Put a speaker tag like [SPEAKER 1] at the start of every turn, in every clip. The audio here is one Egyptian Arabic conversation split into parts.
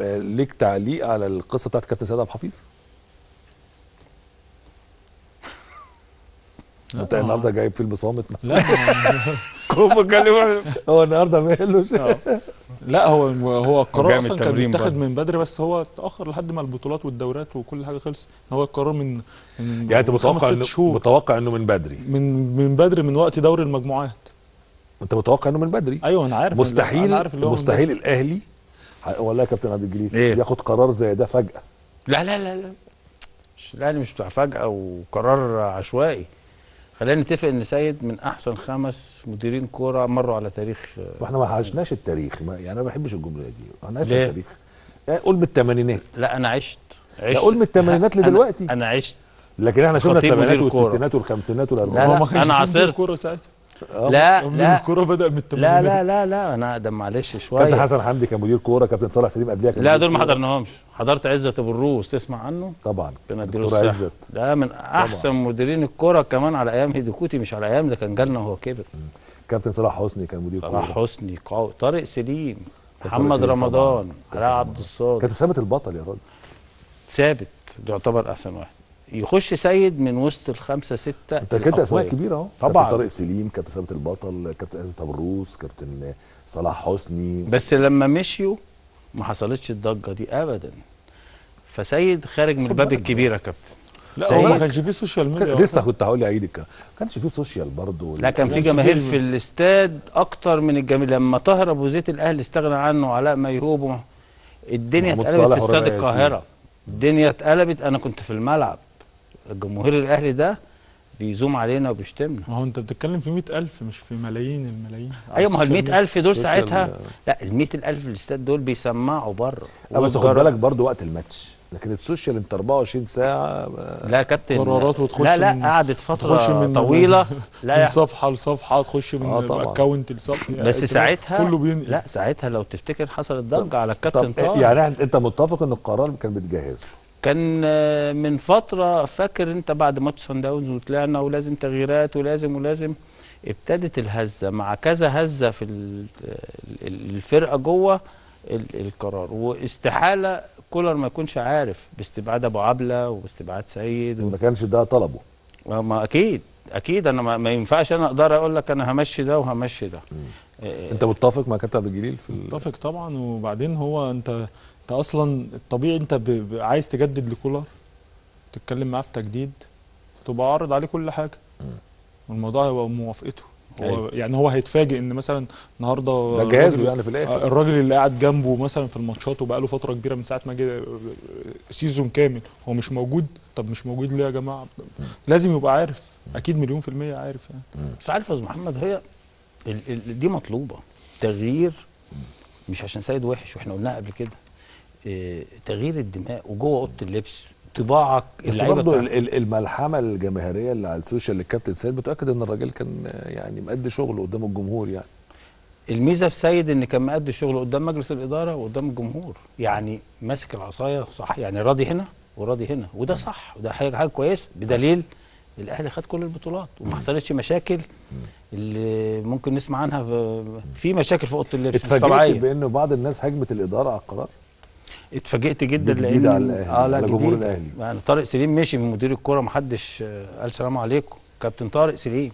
[SPEAKER 1] آه، ليك تعليق على القصه بتاعت كابتن سيد عبد الحفيظ انت النهارده جايب فيلم صامت
[SPEAKER 2] لا
[SPEAKER 3] كوبا كلمه
[SPEAKER 1] هو النهارده مالوش
[SPEAKER 2] لا هو هو القرار
[SPEAKER 3] وجاي من
[SPEAKER 2] اصلا كان
[SPEAKER 3] التمرين
[SPEAKER 2] بيتاخد
[SPEAKER 3] برضه.
[SPEAKER 2] من بدري بس هو اتاخر لحد ما البطولات والدورات وكل حاجه خلص هو القرار من من
[SPEAKER 1] يعني انت
[SPEAKER 2] من
[SPEAKER 1] متوقع
[SPEAKER 2] خمس ست
[SPEAKER 1] انه
[SPEAKER 2] شهور
[SPEAKER 1] متوقع انه من بدري
[SPEAKER 2] من من بدري من وقت دوري المجموعات
[SPEAKER 1] انت متوقع انه من بدري
[SPEAKER 2] ايوه انا عارف
[SPEAKER 1] مستحيل
[SPEAKER 2] انا عارف اللي هو من
[SPEAKER 1] مستحيل الاهلي ح- والله يا كابتن عبد الجليل
[SPEAKER 3] إيه؟
[SPEAKER 1] ياخد قرار زي ده فجاه
[SPEAKER 3] لا لا لا لا مش الاهلي مش بتاع فجأة وقرار عشوائي خلينا نتفق ان سيد من احسن خمس مديرين كوره مروا على تاريخ
[SPEAKER 1] واحنا ما عشناش التاريخ ما يعني انا ما بحبش الجمله دي ما عشناش
[SPEAKER 3] ليه؟
[SPEAKER 1] التاريخ يعني قول من الثمانينات
[SPEAKER 3] لا انا عشت عشت
[SPEAKER 1] قول من الثمانينات
[SPEAKER 3] أنا-
[SPEAKER 1] لدلوقتي.
[SPEAKER 3] انا عشت
[SPEAKER 1] لكن احنا شفنا
[SPEAKER 3] خطيب
[SPEAKER 1] الثمانينات
[SPEAKER 3] مدير كورة.
[SPEAKER 1] والستينات والخمسينات
[SPEAKER 3] لا،
[SPEAKER 2] هو
[SPEAKER 1] والاربعينات
[SPEAKER 2] ما كانش
[SPEAKER 3] أنا
[SPEAKER 2] في مدير
[SPEAKER 3] عاصرت.
[SPEAKER 2] كوره ساعتها
[SPEAKER 3] لا
[SPEAKER 2] مدير
[SPEAKER 3] لا
[SPEAKER 2] الكوره بدا من
[SPEAKER 3] لا
[SPEAKER 2] الثمانينات
[SPEAKER 3] لا لا لا انا اقدم معلش
[SPEAKER 1] كابتن
[SPEAKER 3] شويه
[SPEAKER 1] حسن حمدي كان مدير كوره كابتن صالح سليم قبلها كان
[SPEAKER 3] لا
[SPEAKER 1] مدير
[SPEAKER 3] دول ما
[SPEAKER 1] كورة.
[SPEAKER 3] حضرناهمش حضرت عزت ابو الروس تسمع عنه
[SPEAKER 1] طبعا
[SPEAKER 3] ربنا يديله
[SPEAKER 1] دكتور
[SPEAKER 3] الصحه
[SPEAKER 1] عزت
[SPEAKER 3] ده من احسن مديرين الكوره كمان على ايام هيدوكوتي مش على ايام ده كان جالنا وهو كبر
[SPEAKER 1] كابتن صلاح حسني كان مدير
[SPEAKER 3] صلاح
[SPEAKER 1] كوره
[SPEAKER 3] حسني قوي طارق سليم
[SPEAKER 1] طارق
[SPEAKER 3] محمد
[SPEAKER 1] سليم
[SPEAKER 3] رمضان
[SPEAKER 1] طبعاً.
[SPEAKER 3] علاء عبد الصادق
[SPEAKER 1] كابتن ثابت البطل يا راجل
[SPEAKER 3] ثابت يعتبر احسن واحد يخش سيد من وسط الخمسه سته
[SPEAKER 1] انت كنت اسماء
[SPEAKER 3] الأقوياء.
[SPEAKER 1] كبيره اهو
[SPEAKER 3] طبعاً.
[SPEAKER 1] كابتن طارق سليم كابتن ثابت البطل كابتن عزت ابو الروس كابتن صلاح حسني
[SPEAKER 3] بس لما مشيوا ما حصلتش الضجه دي ابدا فسيد خارج
[SPEAKER 1] بس
[SPEAKER 3] من
[SPEAKER 1] خد
[SPEAKER 3] الباب
[SPEAKER 1] بالك
[SPEAKER 3] الكبير يا كابتن
[SPEAKER 2] لا هو ما
[SPEAKER 3] سيد.
[SPEAKER 2] كانش فيه سوشيال ميديا
[SPEAKER 1] كان- لسه
[SPEAKER 2] أصلاً.
[SPEAKER 1] كنت هقول عيد الكلام ما كانش فيه سوشيال برضه
[SPEAKER 3] لا كان في
[SPEAKER 2] كانش
[SPEAKER 3] جماهير
[SPEAKER 2] فيه-
[SPEAKER 3] في الاستاد اكتر من الجماهير لما طاهر ابو زيد الاهلي استغنى عنه وعلاء ميهوب و- الدنيا
[SPEAKER 1] محمود
[SPEAKER 3] اتقلبت
[SPEAKER 1] صالح
[SPEAKER 3] في استاد
[SPEAKER 1] وربيع ياسين.
[SPEAKER 3] القاهره الدنيا اتقلبت انا كنت في الملعب الجمهور الاهلي ده بيزوم علينا وبيشتمنا
[SPEAKER 2] ما هو انت بتتكلم في 100000 مش في ملايين الملايين على
[SPEAKER 3] ايوه ما هو ال
[SPEAKER 2] السوشيال ميديا.
[SPEAKER 3] 100000 دول
[SPEAKER 1] السوشيال-
[SPEAKER 3] ساعتها لا ال 100000 في الاستاد دول بيسمعوا بره
[SPEAKER 1] لا بس خد
[SPEAKER 3] والجرا-
[SPEAKER 1] بالك برضه وقت الماتش لكن السوشيال انت 24 ساعه ما-
[SPEAKER 3] لا يا كابتن
[SPEAKER 2] قرارات وتخش
[SPEAKER 3] لا لا
[SPEAKER 2] من-
[SPEAKER 3] قعدت
[SPEAKER 2] تخش
[SPEAKER 3] فتره
[SPEAKER 2] من
[SPEAKER 3] طويله لا
[SPEAKER 2] من
[SPEAKER 3] يا
[SPEAKER 2] صفحه لصفحه تخش من
[SPEAKER 1] آه طبعاً.
[SPEAKER 2] اكونت لصفحه
[SPEAKER 3] بس
[SPEAKER 2] يعني
[SPEAKER 3] ساعتها
[SPEAKER 2] كله بينقل
[SPEAKER 3] لا ساعتها لو تفتكر حصلت ضجه على الكابتن
[SPEAKER 1] طب
[SPEAKER 3] طارق
[SPEAKER 1] يعني انت متفق ان القرار كان بتجهزه
[SPEAKER 3] كان آه، من فتره فاكر انت بعد ماتش سان داونز وطلعنا ولازم تغييرات ولازم ولازم ابتدت الهزه مع كذا هزه في ال- ال- الفرقه جوه ال- القرار واستحاله كولر ما يكونش عارف باستبعاد ابو عبله وباستبعاد سيد و...
[SPEAKER 1] ما كانش ده طلبه
[SPEAKER 3] ما اكيد اكيد انا ما, ما ينفعش انا اقدر اقول لك انا همشي ده وهمشي ده آه،
[SPEAKER 1] انت متفق مع كابتن عبد الجليل في ال-
[SPEAKER 2] متفق طبعا وبعدين هو انت انت اصلا الطبيعي انت ب... ب... عايز تجدد لكولر تتكلم معاه في تجديد فتبقى عارض عليه كل حاجه والموضوع هيبقى موافقته هو
[SPEAKER 3] أيوة.
[SPEAKER 2] يعني هو هيتفاجئ ان مثلا النهارده
[SPEAKER 1] ده جهازه
[SPEAKER 2] الراجل-
[SPEAKER 1] يعني في الاخر
[SPEAKER 2] آه، الراجل اللي قاعد جنبه مثلا في الماتشات وبقاله فتره كبيره من ساعه ما جه سيزون كامل هو مش موجود طب مش موجود ليه يا جماعه لازم يبقى عارف اكيد مليون في الميه عارف يعني
[SPEAKER 3] بس عارف يا استاذ محمد هي ال ال دي مطلوبه تغيير مش عشان سيد وحش واحنا قلناها قبل كده إيه تغيير الدماء وجوه اوضه اللبس طباعك
[SPEAKER 1] بس
[SPEAKER 3] اللعيبه
[SPEAKER 1] برضه
[SPEAKER 3] بتاع-
[SPEAKER 1] ال- ال- الملحمه الجماهيريه اللي على السوشيال للكابتن سيد بتاكد ان الراجل كان آه، يعني مأدي شغله قدام الجمهور يعني
[SPEAKER 3] الميزه في سيد ان كان مأدي شغله قدام مجلس الاداره وقدام الجمهور يعني ماسك العصايه صح يعني راضي هنا وراضي هنا وده صح وده حاجه حاجه كويسه بدليل الاهلي خد كل البطولات وما حصلتش مشاكل اللي ممكن نسمع عنها في- في مشاكل في اوضه اللبس مش
[SPEAKER 1] اتفاجئت
[SPEAKER 3] طبيعيه
[SPEAKER 1] بان بعض الناس هجمت الاداره على القرار
[SPEAKER 3] اتفاجئت جدا
[SPEAKER 1] دي
[SPEAKER 3] لان
[SPEAKER 1] جديدة على الأهلي،
[SPEAKER 3] اه لا
[SPEAKER 1] على جمهور
[SPEAKER 3] جديدة.
[SPEAKER 1] الأهلي.
[SPEAKER 3] يعني طارق سليم مشي من مدير الكوره ما حدش آه، قال سلام عليكم كابتن طارق سليم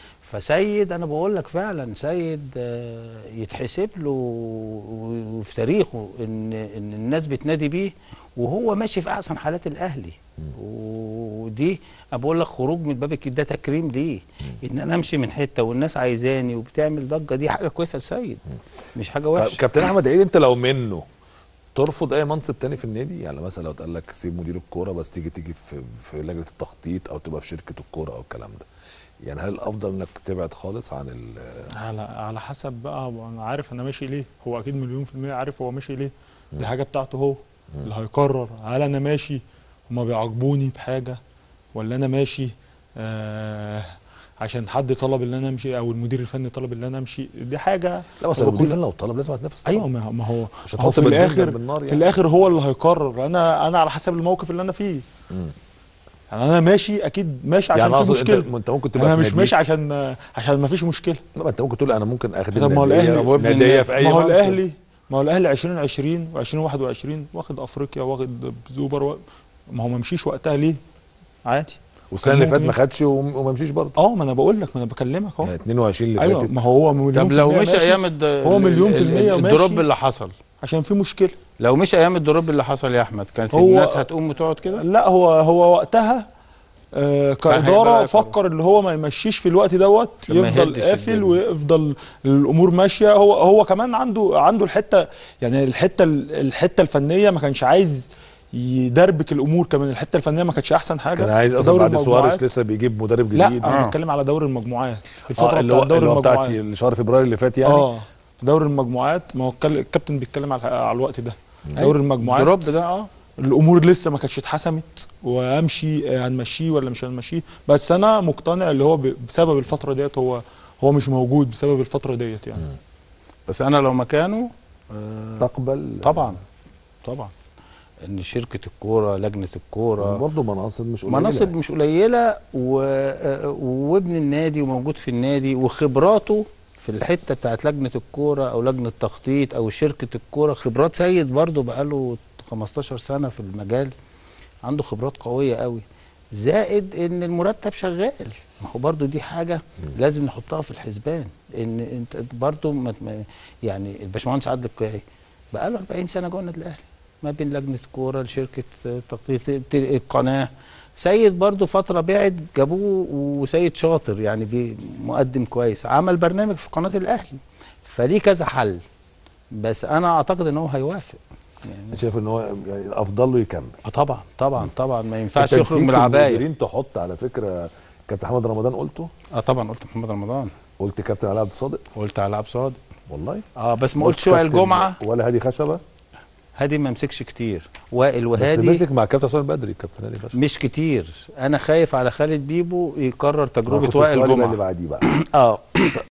[SPEAKER 3] فسيد انا بقول لك فعلا سيد آه، يتحسب له و- وفي تاريخه ان ان الناس بتنادي بيه وهو ماشي في احسن حالات الاهلي ودي انا بقول لك خروج من باب الك- ده تكريم ليه ان انا امشي من حته والناس عايزاني وبتعمل ضجه دي حاجه كويسه لسيد مش حاجه
[SPEAKER 1] طب
[SPEAKER 3] وحشه
[SPEAKER 1] كابتن احمد عيد انت لو منه ترفض اي منصب تاني في النادي يعني مثلا لو اتقال لك سيب مدير الكوره بس تيجي تيجي في في لجنه التخطيط او تبقى في شركه الكوره او الكلام ده يعني هل الافضل انك تبعد خالص عن ال
[SPEAKER 2] على على حسب بقى هو انا عارف انا ماشي ليه هو اكيد مليون في المية عارف هو ماشي ليه دي حاجة بتاعته هو اللي هيقرر هل انا ماشي هما بيعاقبوني بحاجة ولا انا ماشي آه عشان حد طلب ان انا امشي او المدير الفني طلب ان انا امشي دي حاجة
[SPEAKER 1] لا بس
[SPEAKER 2] هو
[SPEAKER 1] المدير
[SPEAKER 2] كل-
[SPEAKER 1] الفني لو طلب لازم هتنافس طبعاً.
[SPEAKER 2] ايوه ما ما هو
[SPEAKER 1] مش
[SPEAKER 2] ما هو
[SPEAKER 1] هتحط
[SPEAKER 2] في
[SPEAKER 1] بنزين
[SPEAKER 2] الاخر
[SPEAKER 1] جنب النار
[SPEAKER 2] في
[SPEAKER 1] يعني.
[SPEAKER 2] الاخر هو اللي هيقرر انا انا على حسب الموقف اللي انا فيه
[SPEAKER 1] مم.
[SPEAKER 2] يعني انا ماشي اكيد ماشي عشان
[SPEAKER 1] يعني
[SPEAKER 2] في
[SPEAKER 1] اقصد
[SPEAKER 2] مشكله
[SPEAKER 1] انت انت ممكن تبقى
[SPEAKER 2] انا
[SPEAKER 1] في
[SPEAKER 2] مش
[SPEAKER 1] ناديك-
[SPEAKER 2] ماشي عشان عشان ما فيش مشكله
[SPEAKER 1] لا ما انت ممكن تقول انا ممكن اخدم
[SPEAKER 2] طب ما هو
[SPEAKER 1] نادية-
[SPEAKER 2] الأهلي-
[SPEAKER 1] ناديه في اي
[SPEAKER 2] ما هو
[SPEAKER 1] منصب.
[SPEAKER 2] الاهلي ما هو الاهلي 2020 و2021 واخد افريقيا واخد سوبر و... ما هو ما مشيش وقتها ليه عادي
[SPEAKER 1] والسنه اللي
[SPEAKER 2] كان
[SPEAKER 1] فاتت ما
[SPEAKER 2] ممكن
[SPEAKER 1] خدش وم- وما مشيش برضه
[SPEAKER 2] اه ما انا بقول لك ما انا بكلمك اهو
[SPEAKER 1] يعني 22 اللي
[SPEAKER 2] ايوه
[SPEAKER 1] فاتت
[SPEAKER 2] ما هو مليون
[SPEAKER 3] طب
[SPEAKER 2] في
[SPEAKER 3] لو
[SPEAKER 2] المية
[SPEAKER 3] مش
[SPEAKER 2] ماشي
[SPEAKER 3] ايام الد...
[SPEAKER 2] هو مليون في
[SPEAKER 3] ال- ال-
[SPEAKER 2] المية
[SPEAKER 3] الدروب
[SPEAKER 2] ماشي.
[SPEAKER 3] اللي حصل
[SPEAKER 2] عشان في مشكله
[SPEAKER 3] لو مش ايام الدروب اللي حصل يا احمد كانت
[SPEAKER 2] هو-
[SPEAKER 3] الناس هتقوم وتقعد كده
[SPEAKER 2] لا هو هو وقتها آه
[SPEAKER 3] هيبقى
[SPEAKER 2] كاداره
[SPEAKER 3] رأيك
[SPEAKER 2] فكر اللي هو ما يمشيش في الوقت دوت
[SPEAKER 3] عشان ما
[SPEAKER 2] يفضل
[SPEAKER 3] يهدش
[SPEAKER 2] قافل
[SPEAKER 3] الدنيا.
[SPEAKER 2] ويفضل الامور ماشيه هو هو كمان عنده عنده الحته يعني الحته الحته الفنيه ما كانش عايز يدربك الامور كمان الحته الفنيه ما كانتش احسن حاجه
[SPEAKER 1] كان عايز
[SPEAKER 2] في
[SPEAKER 1] اصلا
[SPEAKER 2] دوري
[SPEAKER 1] بعد سواريز
[SPEAKER 2] المجموعات.
[SPEAKER 1] لسه بيجيب مدرب
[SPEAKER 2] لا
[SPEAKER 1] جديد
[SPEAKER 2] انا
[SPEAKER 3] آه.
[SPEAKER 2] بتكلم على دوري المجموعات في
[SPEAKER 1] آه،
[SPEAKER 2] الفتره
[SPEAKER 1] اللي هو
[SPEAKER 2] بتاعت دوري
[SPEAKER 1] اللي هو بتاعت
[SPEAKER 2] المجموعات
[SPEAKER 1] شهر فبراير اللي فات يعني
[SPEAKER 2] اه دوري المجموعات ما هو الكل- الكابتن بيتكلم على على الوقت ده دوري المجموعات
[SPEAKER 3] الدروب ده اه
[SPEAKER 2] الامور لسه ما كانتش اتحسمت وامشي آه، هنمشيه ولا مش هنمشيه بس انا مقتنع اللي هو ب- بسبب الفتره ديت هو هو مش موجود بسبب الفتره ديت يعني
[SPEAKER 3] بس انا لو مكانه آه
[SPEAKER 1] تقبل
[SPEAKER 3] طبعا طبعا ان شركه الكوره لجنه الكوره
[SPEAKER 1] برضه مناصب مش قليله
[SPEAKER 3] مناصب مش قليله و... آه، وابن النادي وموجود في النادي وخبراته في الحته بتاعت لجنه الكوره او لجنه التخطيط او شركه الكوره خبرات سيد برضه بقاله 15 سنه في المجال عنده خبرات قويه قوي زائد ان المرتب شغال ما هو برضه دي حاجه لازم نحطها في الحسبان ان انت برضه ما ما- يعني الباشمهندس عادل القيعي بقاله 40 سنه جوه النادي الاهلي ما بين لجنه كوره لشركه تخطيط الت- القناه سيد برضه فتره بعد جابوه وسيد شاطر يعني بي- مقدم كويس عمل برنامج في قناه الاهلي فليه كذا حل بس انا اعتقد ان هو هيوافق يعني
[SPEAKER 1] أنا شايف ان هو يعني الافضل له يكمل
[SPEAKER 3] آه طبعا طبعا طبعا ما ينفعش
[SPEAKER 1] أنت
[SPEAKER 3] يخرج من
[SPEAKER 1] نسيت
[SPEAKER 3] العبايه
[SPEAKER 1] المديرين تحط على فكره كابتن محمد رمضان قلته
[SPEAKER 3] اه طبعا قلت محمد رمضان
[SPEAKER 1] قلت كابتن علاء عبد الصادق
[SPEAKER 3] قلت على عبد صادق
[SPEAKER 1] والله
[SPEAKER 3] اه بس ما
[SPEAKER 1] قلت
[SPEAKER 3] قلتش وائل
[SPEAKER 1] كابتن
[SPEAKER 3] جمعه
[SPEAKER 1] ولا هادي خشبه
[SPEAKER 3] هادي ما مسكش كتير وائل
[SPEAKER 1] بس
[SPEAKER 3] وهادي
[SPEAKER 1] مسك مع كابتن حسام بدري كابتن هادي خشبه
[SPEAKER 3] مش كتير انا خايف على خالد بيبو يكرر
[SPEAKER 1] أنا
[SPEAKER 3] تجربه
[SPEAKER 1] كنت
[SPEAKER 3] وائل
[SPEAKER 1] السؤال يبقى اللي
[SPEAKER 3] جمعه
[SPEAKER 1] بعديه بقى
[SPEAKER 3] اه